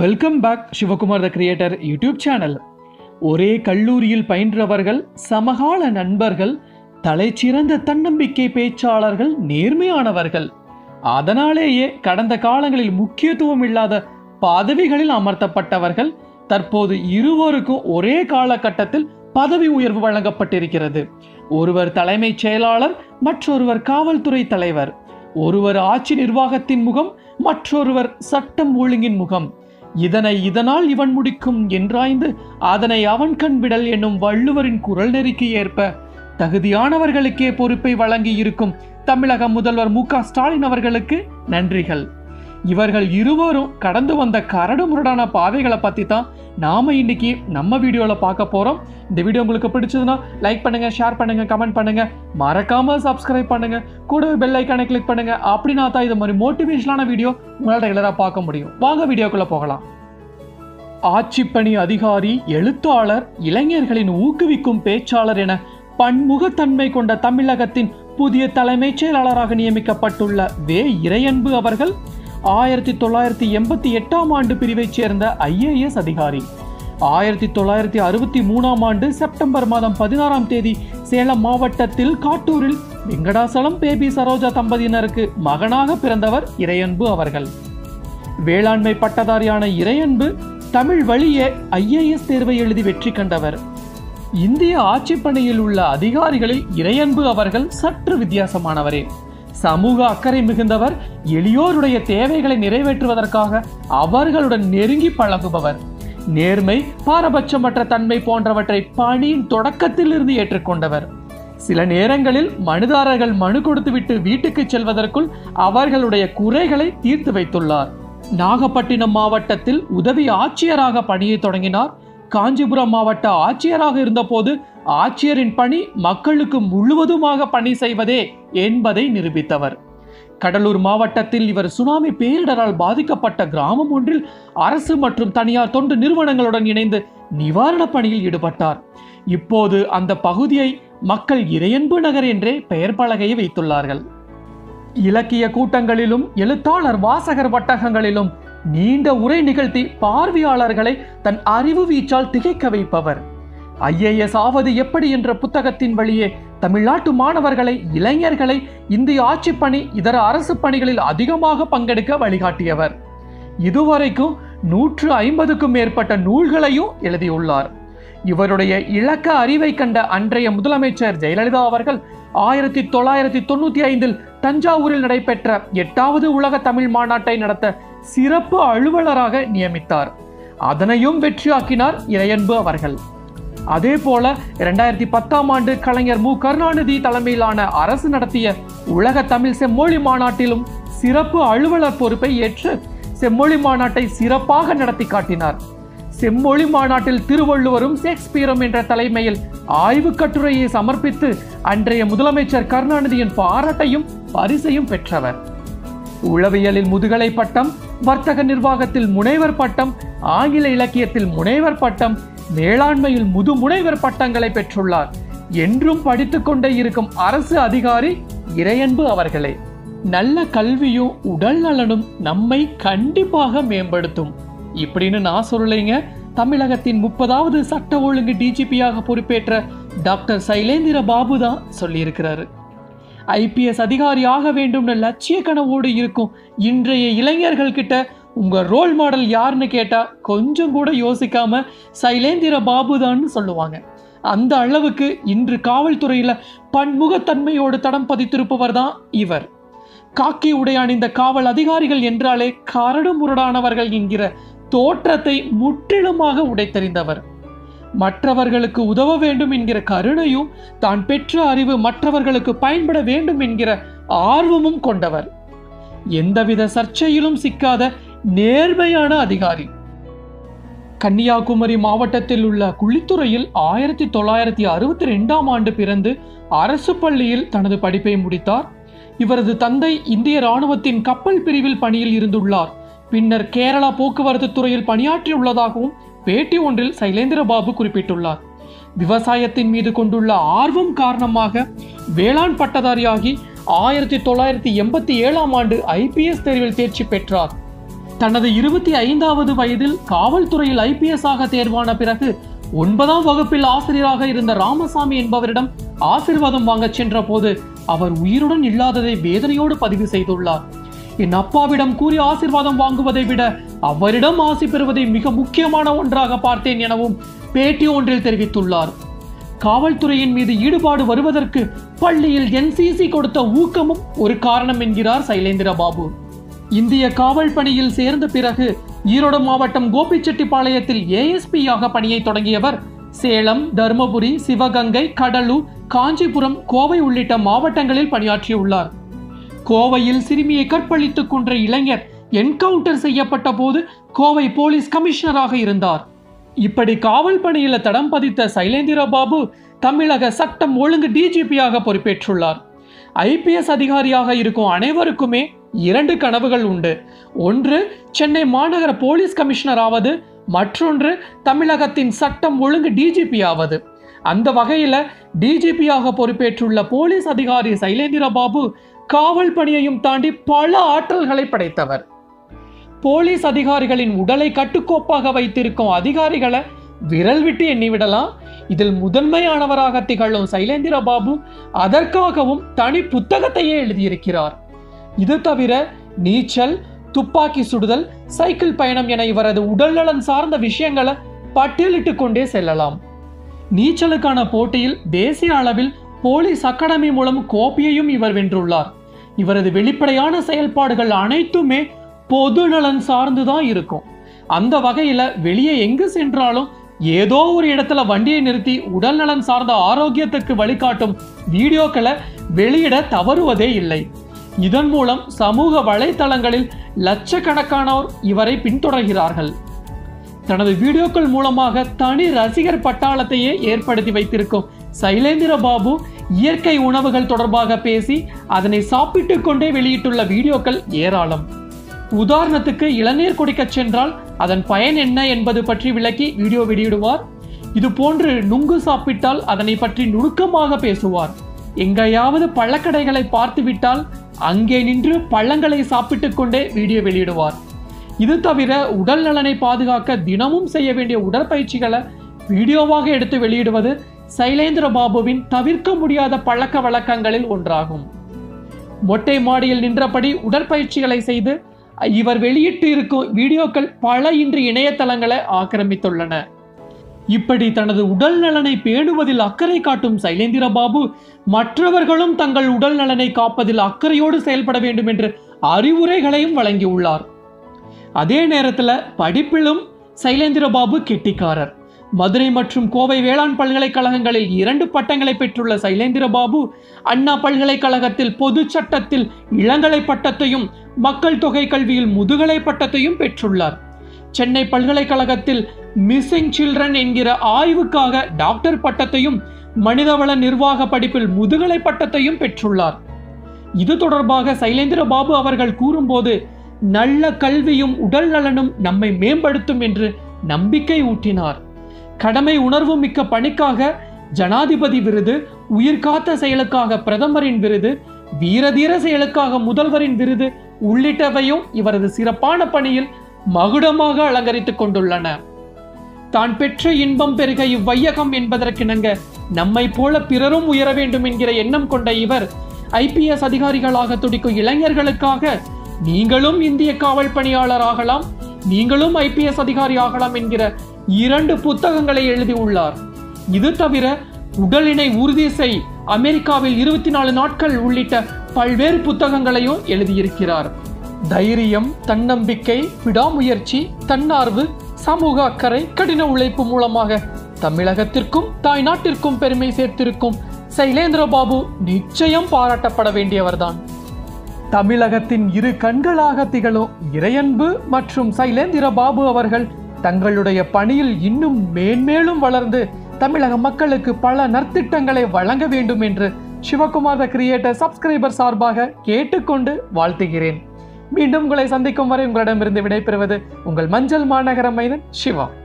welcome back Sivakumar the creator YouTube channel ஒரே கல்லூரியில் பயின்றவர்கள் சமகால நண்பர்கள் தலைச்சிறந்த தன்னம்பிக்கை பேச்சாளர்கள் நேர்மையானவர்கள் அதனாலேயே கடந்த காலங்களில் முக்கியத்துவம் இல்லாத பதவிகளில் அமர்த்தப்பட்டவர்கள் தற்போது இருவருக்கும் ஒரே காலகட்டத்தில் பதவி உயர்வு வழங்கப்பட்டிருக்கிறது ஒருவர் தலைமைச் செயலாளர் மற்றொருவர் காவல்துறை தலைவர் ஒருவர் ஆட்சி நிர்வாகத்தின் முகம் மற்றொருவர் சட்டம் ஒழுங்கின் முகம் இதனை இதனால் இவன் முடிக்கும் என்றாய்ந்து அதனை அவன் கண் விடல் என்னும் வள்ளுவரின் குரல் நெறிக்கு ஏற்ப தகுதியானவர்களுக்கே பொறுப்பை வழங்கி இருக்கும் தமிழக முதல்வர் மு க ஸ்டாலின் அவர்களுக்கு நன்றிகள் இவர்கள் இருவரும் கடந்து வந்த கரடு முரடான பாதைகளை பற்றி தான் நாம இன்னைக்கு நம்ம வீடியோவில் பார்க்க போகிறோம் இந்த வீடியோ உங்களுக்கு பிடிச்சதுன்னா லைக் பண்ணுங்க ஷேர் பண்ணுங்க கமெண்ட் பண்ணுங்க மறக்காம சப்ஸ்கிரைப் பண்ணுங்க கூடவே பெல் ஐக்கானை கிளிக் பண்ணுங்க அப்படின்னா தான் இது மாதிரி மோட்டிவேஷனான வீடியோ உங்களால் ரெகுலராக பார்க்க முடியும் வாங்க வீடியோக்குள்ள போகலாம் ஆட்சிப்பணி அதிகாரி எழுத்தாளர் இளைஞர்களின் ஊக்குவிக்கும் பேச்சாளர் என பன்முகத்தன்மை கொண்ட தமிழகத்தின் புதிய தலைமைச் செயலாளராக நியமிக்கப்பட்டுள்ள வே இறையன்பு அவர்கள் ஆயிரத்தி தொள்ளாயிரத்தி எண்பத்தி எட்டாம் ஆண்டு பிரிவைச் சேர்ந்த ஐஏஎஸ் அதிகாரி ஆயிரத்தி தொள்ளாயிரத்தி அறுபத்தி மூணாம் ஆண்டு செப்டம்பர் மாதம் பதினாறாம் தேதி சேலம் மாவட்டத்தில் காட்டூரில் வெங்கடாசலம் பேபி சரோஜா தம்பதியினருக்கு மகனாக பிறந்தவர் இறையன்பு அவர்கள் வேளாண்மை பட்டதாரியான இறையன்பு தமிழ் வழியே ஐஏஎஸ் தேர்வை எழுதி வெற்றி கண்டவர் இந்திய ஆட்சிப்பணியில் உள்ள அதிகாரிகளில் இறையன்பு அவர்கள் சற்று வித்தியாசமானவரே சமூக அக்கறை மிகுந்தவர் எளியோருடைய தேவைகளை நிறைவேற்றுவதற்காக அவர்களுடன் நெருங்கி பழகுபவர் நேர்மை பாரபட்சமற்ற தன்மை போன்றவற்றை பணியின் தொடக்கத்தில் இருந்து ஏற்றுக்கொண்டவர் சில நேரங்களில் மனுதாரர்கள் மனு கொடுத்துவிட்டு வீட்டுக்கு செல்வதற்குள் அவர்களுடைய குறைகளை தீர்த்து வைத்துள்ளார் நாகப்பட்டினம் மாவட்டத்தில் உதவி ஆட்சியராக பணியை தொடங்கினார் காஞ்சிபுரம் மாவட்ட ஆட்சியராக இருந்தபோது ஆட்சியரின் பணி மக்களுக்கு முழுவதுமாக பணி செய்வதே என்பதை நிரூபித்தவர் கடலூர் மாவட்டத்தில் இவர் சுனாமி பேரிடரால் பாதிக்கப்பட்ட கிராமம் ஒன்றில் அரசு மற்றும் தனியார் தொண்டு நிறுவனங்களுடன் இணைந்து நிவாரணப் பணியில் ஈடுபட்டார் இப்போது அந்த பகுதியை மக்கள் இறையன்பு நகர் என்றே பெயர் பலகையை வைத்துள்ளார்கள் இலக்கிய கூட்டங்களிலும் எழுத்தாளர் வாசகர் வட்டகங்களிலும் நீண்ட உரை நிகழ்த்தி பார்வையாளர்களை தன் அறிவு வீச்சால் திகைக்க வைப்பவர் ஐஏஎஸ் ஆவது எப்படி என்ற புத்தகத்தின் வழியே தமிழ்நாட்டு மாணவர்களை இளைஞர்களை இந்திய ஆட்சிப் பணி இதர அரசு பணிகளில் அதிகமாக பங்கெடுக்க வழிகாட்டியவர் இதுவரைக்கும் நூற்று ஐம்பதுக்கும் மேற்பட்ட நூல்களையும் எழுதியுள்ளார் இவருடைய இலக்க அறிவை கண்ட அன்றைய முதலமைச்சர் ஜெயலலிதா அவர்கள் ஆயிரத்தி தொள்ளாயிரத்தி தொண்ணூத்தி ஐந்தில் தஞ்சாவூரில் நடைபெற்ற எட்டாவது உலக தமிழ் மாநாட்டை நடத்த சிறப்பு அலுவலராக நியமித்தார் அதனையும் வெற்றியாக்கினார் இறையன்பு அவர்கள் அதே போல இரண்டாயிரத்தி பத்தாம் ஆண்டு கலைஞர் மு கருணாநிதி தலைமையிலான அரசு நடத்திய உலக தமிழ் செம்மொழி மாநாட்டிலும் சிறப்பு அலுவலர் பொறுப்பை ஏற்று செம்மொழி மாநாட்டை சிறப்பாக நடத்தி காட்டினார் செம்மொழி மாநாட்டில் திருவள்ளுவரும் ஷேக்ஸ்பியரும் என்ற தலைமையில் ஆய்வுக் கட்டுரையை சமர்ப்பித்து அன்றைய முதலமைச்சர் கருணாநிதியின் பாராட்டையும் பரிசையும் பெற்றவர் உளவியலில் முதுகலை பட்டம் வர்த்தக நிர்வாகத்தில் முனைவர் பட்டம் ஆங்கில இலக்கியத்தில் முனைவர் பட்டம் மேலாண்மையில் முதுமுனைவர் பட்டங்களை பெற்றுள்ளார் என்றும் படித்துக்கொண்டே இருக்கும் அரசு அதிகாரி இறையன்பு அவர்களே நல்ல கல்வியும் உடல் நலனும் நம்மை கண்டிப்பாக மேம்படுத்தும் இப்படின்னு நான் சொல்லலைங்க தமிழகத்தின் முப்பதாவது சட்ட ஒழுங்கு டிஜிபியாக பொறுப்பேற்ற டாக்டர் சைலேந்திர பாபு தான் சொல்லியிருக்கிறாரு ஐபிஎஸ் அதிகாரி ஆக வேண்டும்னு லட்சிய கனவோடு இருக்கும் இன்றைய இளைஞர்கள் கிட்ட உங்க ரோல் மாடல் யாருன்னு கேட்டா கொஞ்சம் கூட யோசிக்காம சைலேந்திர பாபு தான் சொல்லுவாங்க அந்த அளவுக்கு இன்று காவல்துறையில பன்முகத்தன்மையோடு தடம் பதித்திருப்பவர் தான் இவர் காக்கி உடை அணிந்த காவல் அதிகாரிகள் என்றாலே கரடு முரடானவர்கள் என்கிற தோற்றத்தை முற்றிலுமாக உடைத்தெறிந்தவர் மற்றவர்களுக்கு உதவ வேண்டும் என்கிற கருணையும் தான் பெற்ற அறிவு மற்றவர்களுக்கு பயன்பட வேண்டும் என்கிற ஆர்வமும் கொண்டவர் எந்தவித சர்ச்சையிலும் சிக்காத நேர்மையான அதிகாரி கன்னியாகுமரி மாவட்டத்தில் உள்ள குளித்துறையில் ஆயிரத்தி தொள்ளாயிரத்தி அறுபத்தி ரெண்டாம் ஆண்டு பிறந்து அரசு பள்ளியில் தனது படிப்பை முடித்தார் இவரது தந்தை இந்திய ராணுவத்தின் கப்பல் பிரிவில் பணியில் இருந்துள்ளார் பின்னர் கேரளா போக்குவரத்து துறையில் பணியாற்றியுள்ளதாகவும் பேட்டி ஒன்றில் சைலேந்திர பாபு குறிப்பிட்டுள்ளார் விவசாயத்தின் மீது கொண்டுள்ள ஆர்வம் காரணமாக வேளாண் பட்டதாரியாகி ஆயிரத்தி தொள்ளாயிரத்தி எண்பத்தி ஏழாம் ஆண்டு ஐபிஎஸ் தேர்வில் தேர்ச்சி பெற்றார் தனது இருபத்தி ஐந்தாவது வயதில் காவல்துறையில் ஐபிஎஸ் ஆக தேர்வான பிறகு ஒன்பதாம் வகுப்பில் ஆசிரியராக இருந்த ராமசாமி என்பவரிடம் ஆசிர்வாதம் வாங்கச் சென்ற போது அவர் உயிருடன் இல்லாததை வேதனையோடு பதிவு செய்துள்ளார் என் அப்பாவிடம் கூறி ஆசிர்வாதம் வாங்குவதை விட அவரிடம் ஆசி பெறுவதை மிக முக்கியமான ஒன்றாக பார்த்தேன் எனவும் பேட்டி ஒன்றில் தெரிவித்துள்ளார் காவல்துறையின் மீது ஈடுபாடு வருவதற்கு பள்ளியில் என்சிசி கொடுத்த ஊக்கமும் ஒரு காரணம் என்கிறார் சைலேந்திர பாபு இந்திய காவல் பணியில் சேர்ந்த பிறகு ஈரோடு மாவட்டம் கோபிச்செட்டிப்பாளையத்தில் ஏஎஸ்பியாக பணியை தொடங்கியவர் சேலம் தருமபுரி சிவகங்கை கடலூர் காஞ்சிபுரம் கோவை உள்ளிட்ட மாவட்டங்களில் பணியாற்றியுள்ளார் கோவையில் சிறுமியை கற்பழித்துக் கொன்ற இளைஞர் என்கவுண்டர் செய்யப்பட்ட போது கோவை போலீஸ் கமிஷனராக இருந்தார் இப்படி காவல் பணியில தடம் பதித்த சைலேந்திர பாபு தமிழக சட்டம் ஒழுங்கு டிஜிபியாக பொறுப்பேற்றுள்ளார் ஐபிஎஸ் அதிகாரியாக இருக்கும் அனைவருக்குமே இரண்டு கனவுகள் உண்டு ஒன்று சென்னை மாநகர போலீஸ் கமிஷனர் ஆவது மற்றொன்று தமிழகத்தின் சட்டம் ஒழுங்கு டிஜிபி ஆவது அந்த வகையில டிஜிபியாக பொறுப்பேற்றுள்ள போலீஸ் அதிகாரி சைலேந்திர பாபு காவல் பணியையும் தாண்டி பல ஆற்றல்களை படைத்தவர் போலீஸ் அதிகாரிகளின் உடலை கட்டுக்கோப்பாக வைத்திருக்கும் அதிகாரிகளை விரல் விட்டு எண்ணிவிடலாம் இதில் முதன்மையானவராக திகழும் சைலேந்திர பாபு அதற்காகவும் தனி புத்தகத்தையே எழுதியிருக்கிறார் இது தவிர நீச்சல் துப்பாக்கி சுடுதல் சைக்கிள் பயணம் என இவரது உடல்நலன் சார்ந்த விஷயங்களை பட்டியலிட்டு கொண்டே செல்லலாம் நீச்சலுக்கான போட்டியில் தேசிய அளவில் போலீஸ் அகாடமி மூலம் கோப்பையையும் இவர் வென்றுள்ளார் இவரது வெளிப்படையான செயல்பாடுகள் அனைத்துமே பொது நலன் சார்ந்துதான் இருக்கும் அந்த வகையில வெளியே எங்கு சென்றாலும் ஏதோ ஒரு இடத்துல வண்டியை நிறுத்தி உடல் நலன் சார்ந்த ஆரோக்கியத்துக்கு வழிகாட்டும் வீடியோக்களை வெளியிட தவறுவதே இல்லை இதன் மூலம் சமூக வலைத்தளங்களில் லட்சக்கணக்கானோர் இவரை பின்தொடர்கிறார்கள் தனது வீடியோக்கள் மூலமாக தனி ரசிகர் பட்டாளத்தையே ஏற்படுத்தி வைத்திருக்கும் சைலேந்திர பாபு இயற்கை உணவுகள் தொடர்பாக பேசி அதனை சாப்பிட்டுக் கொண்டே வெளியிட்டுள்ள வீடியோக்கள் ஏராளம் உதாரணத்துக்கு இளநீர் குடிக்கச் சென்றால் அதன் பயன் என்ன என்பது பற்றி விளக்கி வீடியோ வெளியிடுவார் இது போன்று நுங்கு சாப்பிட்டால் அதனை பற்றி நுணுக்கமாக பேசுவார் எங்கேயாவது பழக்கடைகளை பார்த்துவிட்டால் அங்கே நின்று பழங்களை சாப்பிட்டுக் கொண்டே வீடியோ வெளியிடுவார் இது தவிர உடல் நலனை பாதுகாக்க தினமும் செய்ய வேண்டிய உடற்பயிற்சிகளை வீடியோவாக எடுத்து வெளியிடுவது சைலேந்திர பாபுவின் தவிர்க்க முடியாத பழக்க வழக்கங்களில் ஒன்றாகும் மொட்டை மாடியில் நின்றபடி உடற்பயிற்சிகளை செய்து இவர் வெளியிட்டு இருக்கும் வீடியோக்கள் பல இன்று இணையதளங்களை ஆக்கிரமித்துள்ளன இப்படி தனது உடல் நலனை பேணுவதில் அக்கறை காட்டும் சைலேந்திர பாபு மற்றவர்களும் தங்கள் உடல் நலனை காப்பதில் அக்கறையோடு செயல்பட வேண்டும் என்று அறிவுரைகளையும் வழங்கியுள்ளார் அதே நேரத்தில் படிப்பிலும் சைலேந்திர பாபு கெட்டிக்காரர் மதுரை மற்றும் கோவை வேளாண் பல்கலைக்கழகங்களில் இரண்டு பட்டங்களை பெற்றுள்ள சைலேந்திர பாபு அண்ணா பல்கலைக்கழகத்தில் பொது சட்டத்தில் இளங்கலை பட்டத்தையும் மக்கள் தொகை கல்வியில் முதுகலை பட்டத்தையும் பெற்றுள்ளார் சென்னை பல்கலைக்கழகத்தில் மிஸ்ஸிங் சில்ட்ரன் என்கிற ஆய்வுக்காக டாக்டர் பட்டத்தையும் மனிதவள நிர்வாக படிப்பில் முதுகலை பட்டத்தையும் பெற்றுள்ளார் இது தொடர்பாக சைலேந்திர பாபு அவர்கள் கூறும்போது நல்ல கல்வியும் உடல் நலனும் நம்மை மேம்படுத்தும் என்று நம்பிக்கை ஊட்டினார் கடமை உணர்வு மிக்க பணிக்காக ஜனாதிபதி விருது உயிர்காத்த செயலுக்காக பிரதமரின் விருது வீரதீர செயலுக்காக முதல்வரின் விருது உள்ளிட்டவையும் இவரது சிறப்பான பணியில் மகுடமாக அலங்கரித்துக் கொண்டுள்ளன தான் பெற்ற இன்பம் பெருக இவ்வையகம் என்பதற்கிணங்க நம்மை போல பிறரும் உயர வேண்டும் என்கிற எண்ணம் கொண்ட இவர் ஐபிஎஸ் அதிகாரிகளாக துடிக்கும் இளைஞர்களுக்காக நீங்களும் இந்திய காவல் பணியாளர் ஆகலாம் நீங்களும் ஐபிஎஸ் அதிகாரி ஆகலாம் என்கிற இரண்டு புத்தகங்களை எழுதியுள்ளார் இது தவிர உடலினை உறுதி செய் அமெரிக்காவில் இருபத்தி நாலு நாட்கள் உள்ளிட்ட பல்வேறு புத்தகங்களையும் எழுதியிருக்கிறார் தைரியம் தன்னம்பிக்கை விடாமுயற்சி தன்னார்வு சமூக அக்கறை கடின உழைப்பு மூலமாக தமிழகத்திற்கும் தாய் நாட்டிற்கும் பெருமை சேர்த்திருக்கும் சைலேந்திர பாபு நிச்சயம் பாராட்டப்பட வேண்டியவர்தான் தமிழகத்தின் இரு கண்களாக திகழும் இறையன்பு மற்றும் சைலேந்திர பாபு அவர்கள் தங்களுடைய பணியில் இன்னும் மேன்மேலும் வளர்ந்து தமிழக மக்களுக்கு பல நற்திட்டங்களை வழங்க வேண்டும் என்று சிவகுமார் த கிரியேட்டர் சப்ஸ்கிரைபர் சார்பாக கேட்டுக்கொண்டு வாழ்த்துகிறேன் மீண்டும் உங்களை சந்திக்கும் வரை உங்களிடமிருந்து விடைபெறுவது உங்கள் மஞ்சள் மாநகர மைதன் சிவா